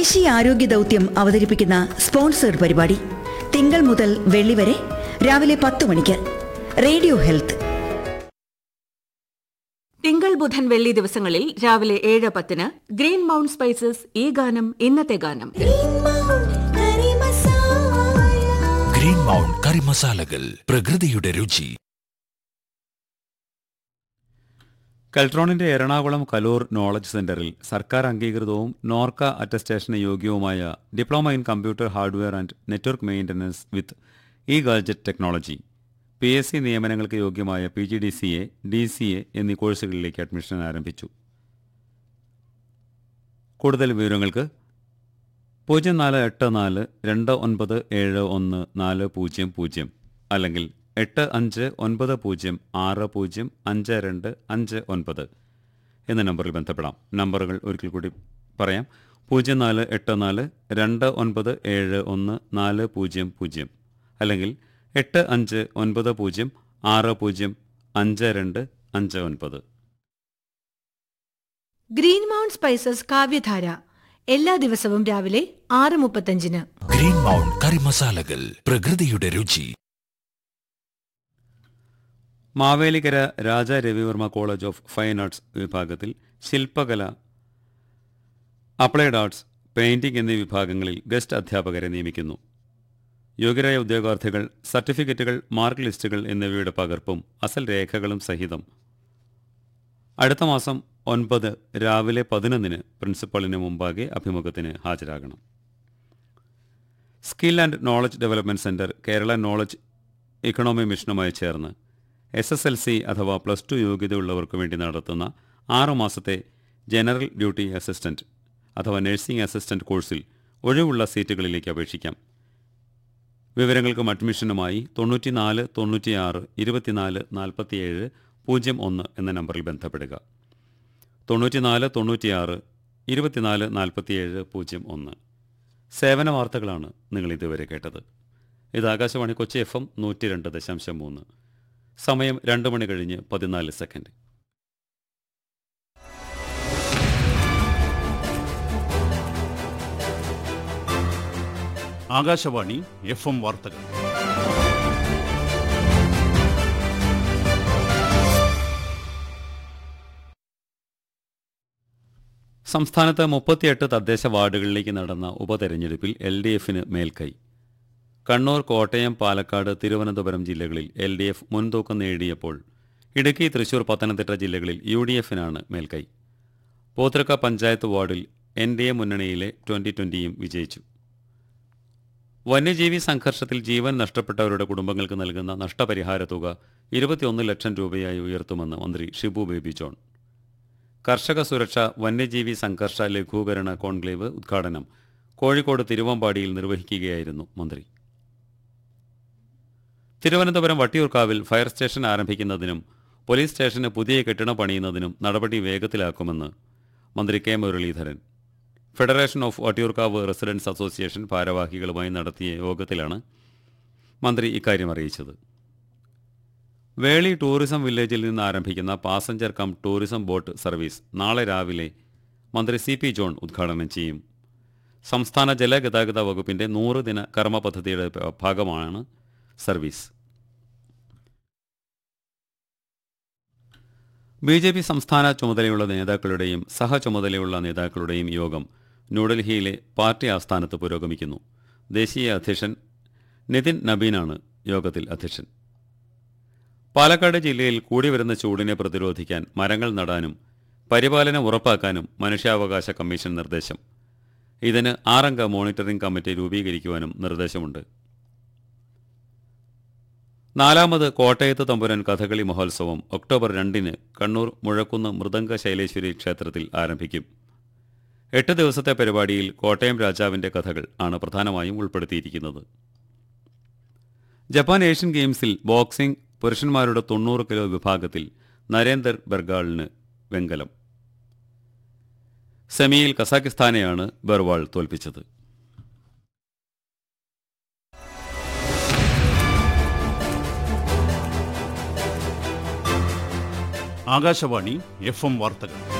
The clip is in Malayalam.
ദേശീയ ആരോഗ്യ ദൗത്യം അവതരിപ്പിക്കുന്ന സ്പോൺസേഡ് പരിപാടി തിങ്കൾ മുതൽ വെള്ളി വരെ രാവിലെ പത്ത് മണിക്ക് റേഡിയോ ഹെൽത്ത് തിങ്കൾ ബുധൻ വെള്ളി ദിവസങ്ങളിൽ രാവിലെ ഏഴ് പത്തിന് ഗ്രീൻ മൗണ്ട് സ്പൈസസ് ഈ ഗാനം ഇന്നത്തെ ഗാനം ഗ്രീൻ മൗണ്ട് കറി മസാലകൾ പ്രകൃതിയുടെ രുചി കൽട്രോണിന്റെ എറണാകുളം കലൂർ നോളജ് സെന്ററിൽ സർക്കാർ അംഗീകൃതവും നോർക്ക അറ്റസ്റ്റേഷന് യോഗ്യവുമായ diploma in computer hardware and network maintenance with e gadget technology P S C നിയമനങ്ങൾക്ക് യോഗ്യമായ P G D C A D C A എന്നീ കോഴ്സുകളിലേക്ക് അഡ്മിഷൻ ആരംഭിച്ചു കൂടുതൽ വിവരങ്ങൾക്ക് പൂജ്യം നാല് എട്ട് നാല് രണ്ട് ഒൻപത് ഏഴ് ഒന്ന് നാല് പൂജ്യം പൂജ്യം അല്ലെങ്കിൽ എട്ട് അഞ്ച് ഒൻപത് പൂജ്യം ആറ് പൂജ്യം അഞ്ച് രണ്ട് അഞ്ച് ഒൻപത് എന്ന നമ്പറിൽ ബന്ധപ്പെടാം നമ്പറുകൾ ഒരിക്കൽ കൂടി പറയാം പൂജ്യം നാല് എട്ട് നാല് രണ്ട് ഒൻപത് ഏഴ് ഒന്ന് നാല് പൂജ്യം പൂജ്യം അല്ലെങ്കിൽ എട്ട് അഞ്ച് ഒൻപത് പൂജ്യം ആറ് പൂജ്യം അഞ്ച് രണ്ട് അഞ്ച് ഒൻപത് ഗ്രീൻ മൗണ്ട് സ്പൈസസ് കാവ്യധാര എല്ലാ ദിവസവും രാവിലെ ആറ് മുപ്പത്തഞ്ചിന് ഗ്രീൻ മൗണ്ട് കറി മസാലകൾ പ്രകൃതിയുടെ രുചി Mavelikara Raja Ravi Varma college of fine arts വിഭാഗത്തിൽ ശില്പകല അപ്ലൈഡ് ആർട്സ് പെയിന്റിംഗ് എന്നീ വിഭാഗങ്ങളിൽ ഗസ്റ്റ് അധ്യാപകരെ നിയമിക്കുന്നു യോഗ്യരായ ഉദ്യോഗാർത്ഥികൾ സർട്ടിഫിക്കറ്റുകൾ മാർക്ക് ലിസ്റ്റുകൾ എന്നിവയുടെ പകർപ്പും അസൽ രേഖകളും സഹിതം അടുത്ത മാസം ഒൻപത് രാവിലെ പതിനൊന്നിന് പ്രിൻസിപ്പളിന് മുമ്പാകെ അഭിമുഖത്തിന് ഹാജരാകണം skill and knowledge development centre Kerala knowledge economy മിഷനുമായി ചേർന്ന് എസ് എസ് എൽ സി അഥവാ പ്ലസ് ടു യോഗ്യതയുള്ളവർക്ക് വേണ്ടി നടത്തുന്ന ആറു മാസത്തെ ജനറൽ ഡ്യൂട്ടി അസിസ്റ്റന്റ് അഥവാ നഴ്സിംഗ് അസിസ്റ്റന്റ് കോഴ്സിൽ ഒഴിവുള്ള സീറ്റുകളിലേക്ക് അപേക്ഷിക്കാം വിവരങ്ങൾക്കും അഡ്മിഷനുമായി തൊണ്ണൂറ്റിനാല് തൊണ്ണൂറ്റിയാറ് ഇരുപത്തിനാല് നാൽപ്പത്തിയേഴ് പൂജ്യം ഒന്ന് എന്ന നമ്പറിൽ ബന്ധപ്പെടുക തൊണ്ണൂറ്റിനാല് തൊണ്ണൂറ്റിയാറ് ഇരുപത്തിനാല് നാൽപ്പത്തിയേഴ് പൂജ്യം ഒന്ന് സേവന വാർത്തകളാണ് നിങ്ങൾ ഇതുവരെ കേട്ടത് ഇത് ആകാശവാണി കൊച്ചി എഫ് എം നൂറ്റി രണ്ട് ദശാംശം മൂന്ന് സമയം രണ്ട് മണി കഴിഞ്ഞ് പതിനാല് സെക്കൻഡ് ആകാശവാണി എഫ് എം വാർത്തകൾ സംസ്ഥാനത്ത് മുപ്പത്തിയെട്ട് തദ്ദേശ വാർഡുകളിലേക്ക് നടന്ന ഉപതെരഞ്ഞെടുപ്പിൽ എൽ ഡി എഫിന് മേൽക്കൈ കണ്ണൂർ കോട്ടയം പാലക്കാട് തിരുവനന്തപുരം ജില്ലകളിൽ എൽ ഡി എഫ് മുൻതൂക്കം നേടിയപ്പോൾ ഇടുക്കി തൃശൂർ പത്തനംതിട്ട ജില്ലകളിൽ യു ഡി എഫിനാണ് മേൽക്കൈ പോത്രക്ക പഞ്ചായത്ത് വാർഡിൽ എൻ ഡി എ മുന്നണിയിലെ ട്വന്റി ട്വന്റിയും വിജയിച്ചു വന്യജീവി സംഘർഷത്തിൽ ജീവൻ നഷ്ടപ്പെട്ടവരുടെ കുടുംബങ്ങൾക്ക് നൽകുന്ന നഷ്ടപരിഹാര തുക ഇരുപത്തിയൊന്ന് ലക്ഷം രൂപയായി ഉയർത്തുമെന്ന് മന്ത്രി ഷിബു ബേബി ജോൺ കർഷക സുരക്ഷ വന്യജീവി സംഘർഷ ലഘൂകരണ കോൺക്ലേവ് ഉദ്ഘാടനം കോഴിക്കോട് തിരുവമ്പാടിയിൽ നിർവഹിക്കുകയായിരുന്നു മന്ത്രി തിരുവനന്തപുരം വട്ടിയൂർക്കാവിൽ ഫയർ സ്റ്റേഷൻ ആരംഭിക്കുന്നതിനും പോലീസ് സ്റ്റേഷന് പുതിയ കെട്ടിടം പണിയുന്നതിനും നടപടി വേഗത്തിലാക്കുമെന്ന് മന്ത്രി K Muraleedharan federation of Vattiyoorkavu residents association ഭാരവാഹികളുമായി നടത്തിയ യോഗത്തിലാണ് മന്ത്രി ഇക്കാര്യം അറിയിച്ചത് വേളി ടൂറിസം വില്ലേജിൽ നിന്ന് ആരംഭിക്കുന്ന passenger cum tourism boat service നാളെ രാവിലെ മന്ത്രി സി പി ജോൺ ഉദ്ഘാടനം ചെയ്യും സംസ്ഥാന ജലഗതാഗത വകുപ്പിന്റെ നൂറ് ദിന കർമ്മ പദ്ധതിയുടെ ഭ- ഭാഗമാണ് സർവീസ് ബി ജെ പി സംസ്ഥാന ചുമതലയുള്ള നേതാക്കളുടെയും സഹചുമതലയുള്ള നേതാക്കളുടെയും യോഗം ന്യൂഡൽഹിയിലെ പാർട്ടി ആസ്ഥാനത്ത് പുരോഗമിക്കുന്നു ദേശീയ അധ്യക്ഷൻ നിതിൻ നബീനാണ് യോഗത്തിൽ അധ്യക്ഷൻ പാലക്കാട് ജില്ലയിൽ കൂടിവരുന്ന ചൂടിനെ പ്രതിരോധിക്കാൻ മരങ്ങൾ നടാനും പരിപാലനം ഉറപ്പാക്കാനും മനുഷ്യാവകാശ കമ്മീഷൻ നിർദ്ദേശം ഇതിന് ആറംഗ മോണിറ്ററിംഗ് കമ്മിറ്റി രൂപീകരിക്കുവാനും നിർദ്ദേശമുണ്ട് നാലാമത് കോട്ടയത്ത് തമ്പുരാൻ കഥകളി മഹോത്സവം ഒക്ടോബർ രണ്ടിന് കണ്ണൂർ മുഴക്കുന്ന് മൃദംഗ ശൈലേശ്വരി ക്ഷേത്രത്തിൽ ആരംഭിക്കും എട്ട് ദിവസത്തെ പരിപാടിയിൽ കോട്ടയം രാജാവിന്റെ കഥകൾ ആണ് പ്രധാനമായും ഉൾപ്പെടുത്തിയിരിക്കുന്നത് ജപ്പാൻ ഏഷ്യൻ ഗെയിംസിൽ ബോക്സിംഗ് പുരുഷന്മാരുടെ തൊണ്ണൂറ് കിലോ വിഭാഗത്തിൽ നരേന്ദർ ബെർഗാളിന് വെങ്കലം സെമിയിൽ കസാക്കിസ്ഥാനെയാണ് ബെർവാൾ തോൽപ്പിച്ചത് ആകാശവാണി എഫ് എം വാർത്തകൾ